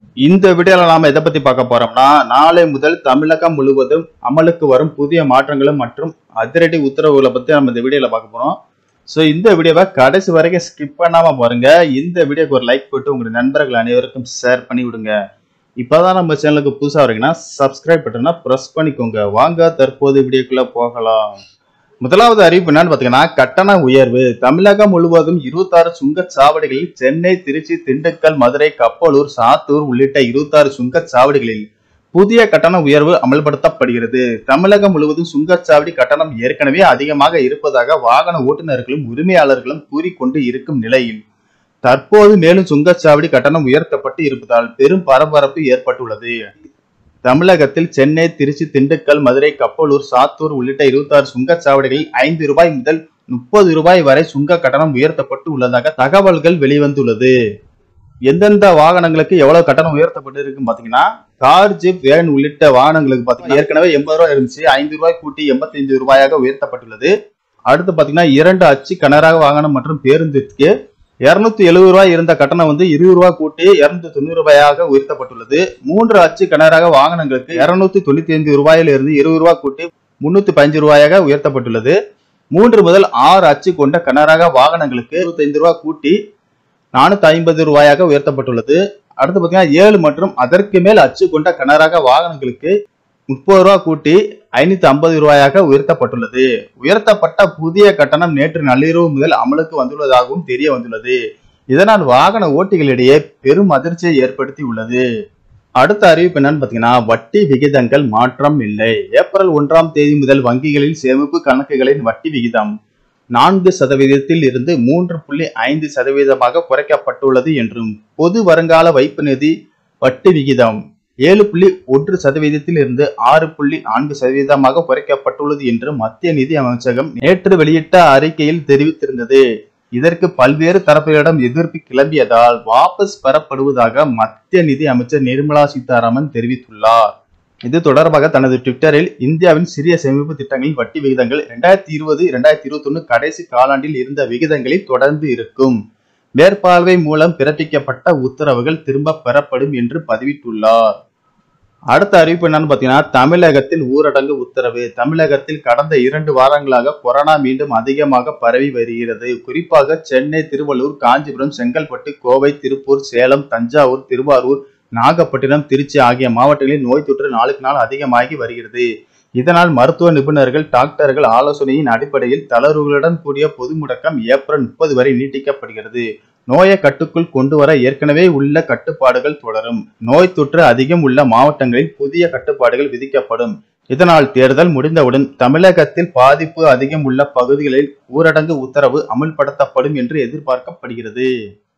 இந்த வீடியோல நாம எதை பத்தி பார்க்க போறோம்னா நாளை முதல் தமிழகம் முழுவதும் அமலுக்கு வரும் புதிய மாற்றங்களும் மற்றும் அதிரடி உத்தரவுகளை பத்தி நம்ம இந்த வீடியோல பார்க்க போறோம் ஸோ இந்த வீடியோவை கடைசி வரைக்கும் ஸ்கிப் பண்ணாம பாருங்க இந்த வீடியோக்கு ஒரு லைக் போட்டு உங்களுடைய நண்பர்கள் அனைவருக்கும் ஷேர் பண்ணி விடுங்க இப்போதான் நம்ம சேனலுக்கு புதுசாக வரீங்கன்னா சப்ஸ்கிரைப் பட்டனா ப்ரெஸ் பண்ணிக்கோங்க வாங்க தற்போது வீடியோக்குள்ள போகலாம் முதலாவது அறிவிப்பு என்னன்னு பார்த்தீங்கன்னா கட்டண உயர்வு தமிழகம் முழுவதும் இருபத்தாறு சுங்கச்சாவடிகளில் சென்னை திருச்சி திண்டுக்கல் மதுரை கப்பலூர் சாத்தூர் உள்ளிட்ட இருபத்தாறு சுங்கச்சாவடிகளில் புதிய கட்டண உயர்வு அமல்படுத்தப்படுகிறது தமிழகம் முழுவதும் சுங்கச்சாவடி கட்டணம் ஏற்கனவே அதிகமாக இருப்பதாக வாகன ஓட்டுநர்களும் உரிமையாளர்களும் கூறிக்கொண்டு இருக்கும் நிலையில் தற்போது மேலும் சுங்கச்சாவடி கட்டணம் உயர்த்தப்பட்டு இருப்பதால் பெரும் பரபரப்பு ஏற்பட்டுள்ளது தமிழகத்தில் சென்னை திருச்சி திண்டுக்கல் மதுரை கப்பலூர் சாத்தூர் உள்ளிட்ட இருபத்தாறு சுங்கச்சாவடிகளில் ஐந்து ரூபாய் முதல் முப்பது ரூபாய் வரை சுங்க கட்டணம் உயர்த்தப்பட்டு உள்ளதாக தகவல்கள் வெளிவந்துள்ளது எந்தெந்த வாகனங்களுக்கு எவ்வளவு கட்டணம் உயர்த்தப்பட்டு இருக்குன்னு பாத்தீங்கன்னா கார் ஜிப் வேன் உள்ளிட்ட வாகனங்களுக்கு பாத்தீங்கன்னா ஏற்கனவே எண்பது ரூபாய் இருந்துச்சு ஐந்து ரூபாய் கூட்டி எண்பத்தி ஐந்து ரூபாயாக உயர்த்தப்பட்டுள்ளது அடுத்து பாத்தீங்கன்னா இரண்டு அச்சு கனரக வாகனம் மற்றும் பேருந்திற்கு இருநூத்தி எழுபது ரூபாய் இருந்த கட்டணம் வந்து இருபது ரூபாய் கூட்டி இருநூத்தி தொண்ணூறு ரூபாயாக உயர்த்தப்பட்டுள்ளது மூன்று அச்சு கனரக வாகனங்களுக்கு இருநூத்தி தொண்ணூத்தி ஐந்து ரூபாயில இருந்து இருபது ரூபாய் கூட்டி முன்னூத்தி பதினஞ்சு ரூபாயாக உயர்த்தப்பட்டுள்ளது மூன்று முதல் ஆறு அச்சு கொண்ட கனரக வாகனங்களுக்கு இருபத்தைந்து ரூபாய் கூட்டி நானூத்தி ஐம்பது ரூபாயாக உயர்த்தப்பட்டுள்ளது அடுத்து பார்த்தீங்கன்னா ஏழு மற்றும் அதற்கு மேல் அச்சு கொண்ட கனரக வாகனங்களுக்கு முப்பது ரூபாய் கூட்டி ஐநூத்தி ஐம்பது ரூபாயாக உயர்த்தப்பட்டுள்ளது உயர்த்தப்பட்ட புதிய கட்டணம் நேற்று நள்ளிரவு முதல் அமலுக்கு வந்துள்ளதாகவும் தெரிய வந்துள்ளது இதனால் வாகன ஓட்டிகளிடையே பெரும் அதிர்ச்சியை ஏற்படுத்தி உள்ளது அடுத்த அறிவிப்பு என்னன்னு பாத்தீங்கன்னா வட்டி விகிதங்கள் மாற்றம் இல்லை ஏப்ரல் ஒன்றாம் தேதி முதல் வங்கிகளில் சேமிப்பு கணக்குகளின் வட்டி விகிதம் நான்கு சதவீதத்தில் இருந்து மூன்று புள்ளி ஐந்து சதவீதமாக குறைக்கப்பட்டுள்ளது என்றும் பொது வருங்கால வைப்பு நிதி வட்டி விகிதம் ஏழு புள்ளி ஒன்று சதவீதத்தில் இருந்து ஆறு புள்ளி நான்கு சதவீதமாக குறைக்கப்பட்டுள்ளது என்று மத்திய நிதி அமைச்சகம் நேற்று வெளியிட்ட அறிக்கையில் தெரிவித்திருந்தது இதற்கு பல்வேறு தரப்பினரிடம் எதிர்ப்பு கிளம்பியதால் வாபஸ் பெறப்படுவதாக மத்திய நிதி அமைச்சர் நிர்மலா சீதாராமன் தெரிவித்துள்ளார் இது தொடர்பாக தனது ட்விட்டரில் இந்தியாவின் சிறிய சேமிப்பு திட்டங்களின் வட்டி விகிதங்கள் இரண்டாயிரத்தி இருபது இரண்டாயிரத்தி இருபத்தி ஒன்று கடைசி காலாண்டில் இருந்த விகிதங்களில் தொடர்ந்து இருக்கும் மேற்பார்வை மூலம் பிறப்பிக்கப்பட்ட உத்தரவுகள் திரும்ப பெறப்படும் என்று பதிவிட்டுள்ளார் அடுத்த அறிவிப்பு என்னன்னு பார்த்தீங்கன்னா தமிழகத்தில் ஊரடங்கு உத்தரவு தமிழகத்தில் கடந்த இரண்டு வாரங்களாக கொரோனா மீண்டும் அதிகமாக பரவி வருகிறது குறிப்பாக சென்னை திருவள்ளூர் காஞ்சிபுரம் செங்கல்பட்டு கோவை திருப்பூர் சேலம் தஞ்சாவூர் திருவாரூர் நாகப்பட்டினம் திருச்சி ஆகிய மாவட்டங்களில் நோய் தொற்று நாளுக்கு நாள் அதிகமாகி வருகிறது இதனால் மருத்துவ நிபுணர்கள் டாக்டர்கள் ஆலோசனையின் அடிப்படையில் தளர்வுகளுடன் கூடிய பொது முடக்கம் ஏப்ரல் முப்பது வரை நீட்டிக்கப்படுகிறது நோயை கட்டுக்குள் கொண்டு வர ஏற்கனவே உள்ள கட்டுப்பாடுகள் தொடரும் நோய் தொற்று அதிகம் உள்ள மாவட்டங்களில் புதிய கட்டுப்பாடுகள் விதிக்கப்படும் இதனால் தேர்தல் முடிந்தவுடன் தமிழகத்தில் பாதிப்பு அதிகம் உள்ள பகுதிகளில் ஊரடங்கு உத்தரவு அமுல்படுத்தப்படும் என்று எதிர்பார்க்கப்படுகிறது